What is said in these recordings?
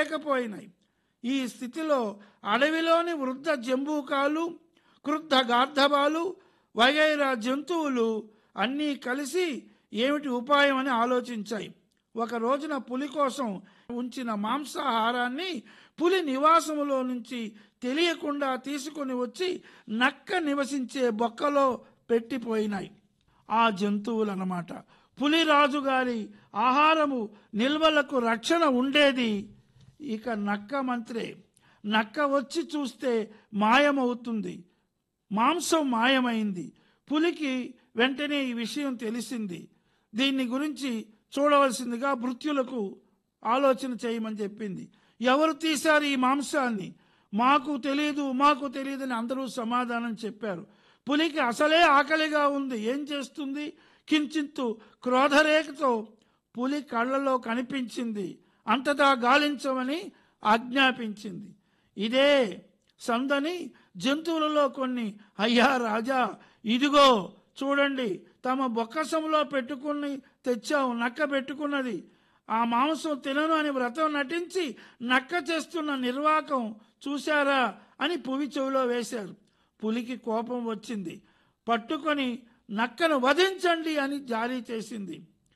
లేకపోయినాయి ఈ స్థితిలో అడవిలోని వృద్ధ జంబూకాలు క్రుద్ధ గార్ధబాలు వగైరా జంతువులు అన్నీ కలిసి ఏమిటి ఉపాయం అని ఆలోచించాయి ఒక రోజున పులి కోసం ఉంచిన మాంసాహారాన్ని పులి నివాసములో నుంచి తెలియకుండా తీసుకొని వచ్చి నక్క నివసించే బొక్కలో పెట్టిపోయినాయి ఆ జంతువులు అన్నమాట పులిరాజు గారి ఆహారము నిల్వలకు రక్షణ ఉండేది ఇక నక్క మంత్రే నక్క వచ్చి చూస్తే మాయమవుతుంది మాంసం మాయమైంది పులికి వెంటనే ఈ విషయం తెలిసింది దీన్ని గురించి చూడవలసిందిగా భృత్యులకు ఆలోచన చేయమని చెప్పింది ఎవరు తీశారు ఈ మాంసాన్ని మాకు తెలియదు మాకు తెలియదని అందరూ సమాధానం చెప్పారు పులికి అసలే ఆకలిగా ఉంది ఏం చేస్తుంది కించిత్తు క్రోధరేఖతో పులి కళ్ళలో కనిపించింది అంతటా గాలించమని ఆజ్ఞాపించింది ఇదే సందని జంతువులలో కొన్ని అయ్యా రాజా ఇదిగో చూడండి తమ బొక్కసంలో పెట్టుకుని తెచ్చావు నక్క పెట్టుకున్నది ఆ మాంసం తినను అని వ్రతం నటించి నక్క చేస్తున్న నిర్వాకం చూశారా అని పువి చెవిలో వేశారు పులికి కోపం వచ్చింది పట్టుకొని నక్కను వధించండి అని జారీ చేసింది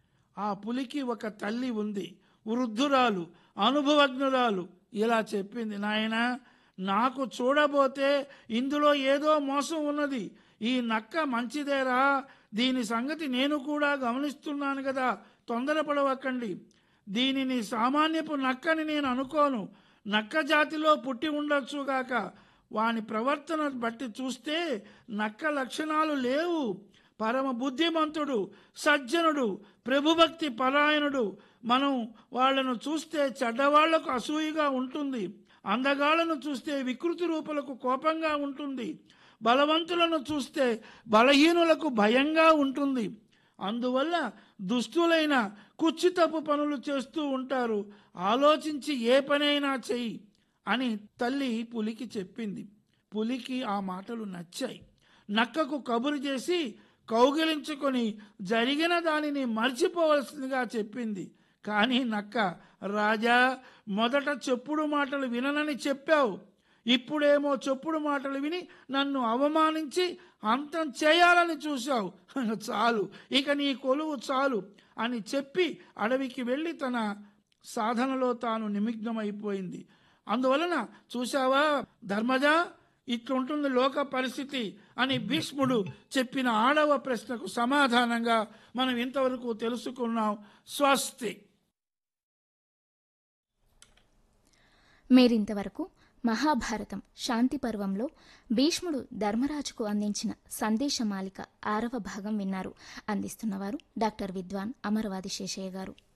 ఆ పులికి ఒక తల్లి ఉంది వృద్ధురాలు అనుభవజ్ఞురాలు ఇలా చెప్పింది నాయన నాకు చూడబోతే ఇందులో ఏదో మోసం ఉన్నది ఈ నక్క మంచిదేరా దీని సంగతి నేను కూడా గమనిస్తున్నాను కదా తొందరపడవకండి దీనిని సామాన్యపు నక్కని నేను అనుకోను నక్క జాతిలో పుట్టి ఉండొచ్చుగాక వాని ప్రవర్తన బట్టి చూస్తే నక్క లక్షణాలు లేవు పరమ బుద్ధిమంతుడు సజ్జనుడు ప్రభుభక్తి పరాయణుడు మనం వాళ్ళను చూస్తే చెడ్డవాళ్లకు అసూయగా ఉంటుంది అందగాళ్లను చూస్తే వికృతి రూపులకు కోపంగా ఉంటుంది బలవంతులను చూస్తే బలహీనులకు భయంగా ఉంటుంది అందువల్ల దుస్తులైన కుచ్చితప్పు పనులు చేస్తూ ఉంటారు ఆలోచించి ఏ పనైనా చెయ్యి అని తల్లి పులికి చెప్పింది పులికి ఆ మాటలు నచ్చాయి నక్కకు కబురు చేసి కౌగిలించుకొని జరిగిన దానిని మర్చిపోవలసిందిగా చెప్పింది కానీ నక్క రాజా మొదట చెప్పుడు మాటలు విననని చెప్పావు ఇప్పుడేమో చెప్పుడు మాటలు విని నన్ను అవమానించి అంతం చేయాలని చూశావు చాలు ఇక నీ కొలువు చాలు అని చెప్పి అడవికి వెళ్ళి తన సాధనలో తాను నిమగ్నమైపోయింది అందువలన చూశావా ధర్మజ ఇట్లుంటుంది లోక పరిస్థితి అని భీష్ముడు చెప్పిన ఆడవ ప్రశ్నకు సమాధానంగా మనం ఇంతవరకు తెలుసుకున్నాం స్వస్తి మీరింతవరకు మహాభారతం శాంతి పర్వంలో భీష్ముడు ధర్మరాజుకు అందించిన సందేశమాలిక ఆరవ భాగం విన్నారు అందిస్తున్నవారు డాక్టర్ విద్వాన్ అమరవాది శేషయ్య గారు